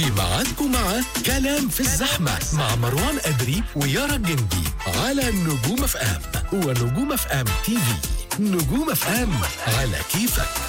معادكم مع كلام في الزحمة مع مروان أدري ويارا الجندي على نجوم اف ام ونجوم اف ام تي في نجوم اف ام على كيفك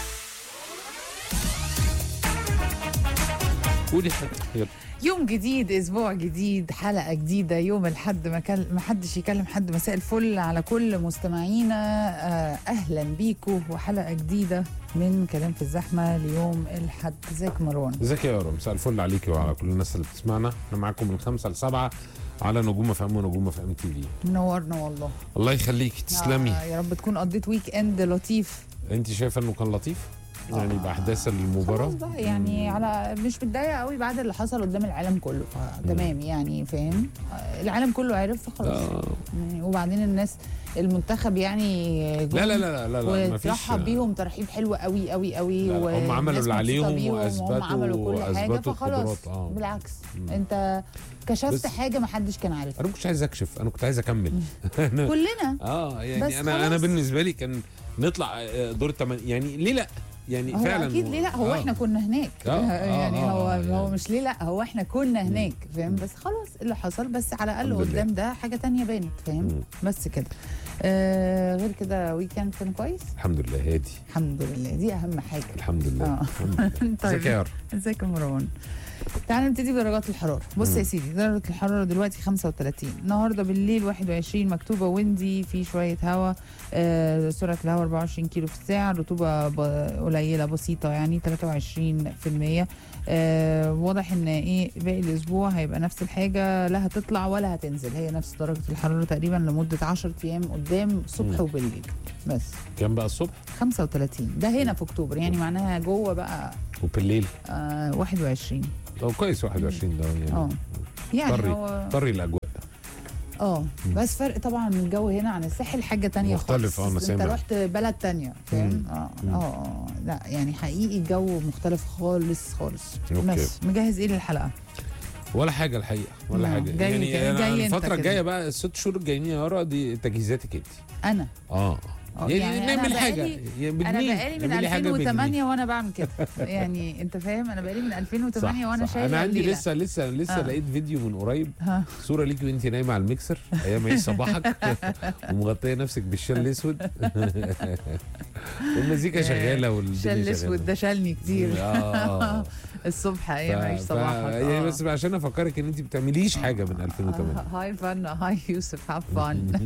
قولي حاجه يلا يوم جديد اسبوع جديد حلقه جديده يوم الحد ما كل... ما حدش يكلم حد مساء الفل على كل مستمعينا آه، اهلا بيكم وحلقه جديده من كلام في الزحمه ليوم الحد ازيك مروان ازيك يا يارا مساء الفل عليكي وعلى كل الناس اللي بتسمعنا احنا معاكم من خمسة لسبعة على نجوم اف ام ونجوم اف ام تي في منورنا والله الله يخليكي تسلمي آه، يا رب تكون قضيت ويك اند لطيف انت شايفه انه كان لطيف يعني باحداث المباراه خلاص بقى يعني على مش متضايقه قوي بعد اللي حصل قدام العالم كله فتمام يعني فاهم آه، العالم كله عرف فخلاص آه. يعني وبعدين الناس المنتخب يعني لا لا لا لا لا, لا مفيش وترحب بيهم ترحيب حلو قوي قوي قوي لا، لا، هم عملوا والناس اللي عليهم مبسوطة بيهم وأثبتوا- وهم عملوا كل حاجه أثبتوا فخلاص القدرات، آه. بالعكس مم. انت كشفت بس- حاجه ما حدش كان عارفها انا ما كنتش عايز اكشف انا كنت عايز اكمل كلنا اه بس يعني انا انا خلاص. بالنسبه لي كان نطلع آه، دور الثمانية يعني ليه لا يعني هو فعلا اكيد ليه لا هو آه. احنا كنا هناك آه، آه، يعني آه، هو آه، هو يعني. مش ليه لا هو احنا كنا هناك فاهم بس خلاص اللي حصل بس على الاقل الحمد لله. قدام ده حاجه تانية بانت فاهم مم. بس كده آه غير كده ويكند كان كويس الحمد لله هادي الحمد لله دي اهم حاجه الحمد لله آه. الحمد لله ازيك يا يارا ازيك يا مروان تعال نبتدي بدرجات الحراره بص يا سيدي درجه الحراره دلوقتي 35 النهارده بالليل 21 مكتوبه ويندي في شويه هواء آه سرعه الهواء 24 كيلو في الساعه الرطوبه ب- قليله بسيطه يعني 23% آه واضح ان ايه باقي الاسبوع هيبقى نفس الحاجه لا هتطلع ولا هتنزل هي نفس درجه الحراره تقريبا لمده 10 ايام قدام الصبح مم. وبالليل بس كام بقى الصبح 35 ده هنا في اكتوبر يعني معناها جوه بقى وبالليل آه 21 هو كويس 21 ده يعني اه يعني طري هو طري الاجواء اه بس فرق طبعا من الجو هنا عن الساحل حاجه تانية مختلف، خالص اه، أنا انت سامع. رحت بلد تانية فاهم مم. اه مم. اه اه لا يعني حقيقي الجو مختلف خالص خالص أوكي. بس مجهز ايه للحلقه ولا حاجه الحقيقه ولا نعم. حاجه جاي- يعني جاي- أنا جاي أنت الفتره كده. الجايه بقى الست شهور الجايين يا يارا دي تجهيزاتك انت انا اه آه، يعني, يعني أنا نعمل حاجه بقالي- يعني انا بجنيه. بقالي من نعملي حاجة بجنيه. 2008 وانا بعمل كده يعني انت فاهم انا بقالي من 2008 وانا صح. شايله انا عندي الليلة. لسه لسه لسه آه. لقيت فيديو من قريب ها صوره ليكي وانت نايمه على الميكسر ايام عيد صباحك ومغطيه نفسك بالشال الاسود والمزيكا شغاله والدنيا شال شغاله اسود ده شالني كتير اه الصبح ايام ف- عيش ف- صباحك يعني آه. بس عشان افكرك ان انت بتعمليش حاجه من 2008 هاي فن هاي يوسف هاف فن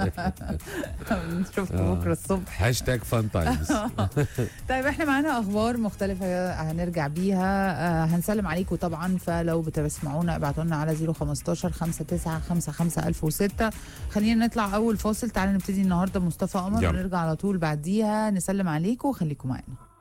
نشوفكم آه. بكره الصبح هاشتاج فان تايمز طيب احنا معانا اخبار مختلفه هنرجع بيها آه هنسلم عليكم طبعا فلو بتسمعونا ابعتوا لنا على 015 5955 1006 خلينا نطلع اول فاصل تعالى نبتدي النهارده مصطفى قمر يلا. ونرجع على طول بعديها نسلم عليكم وخليكم معانا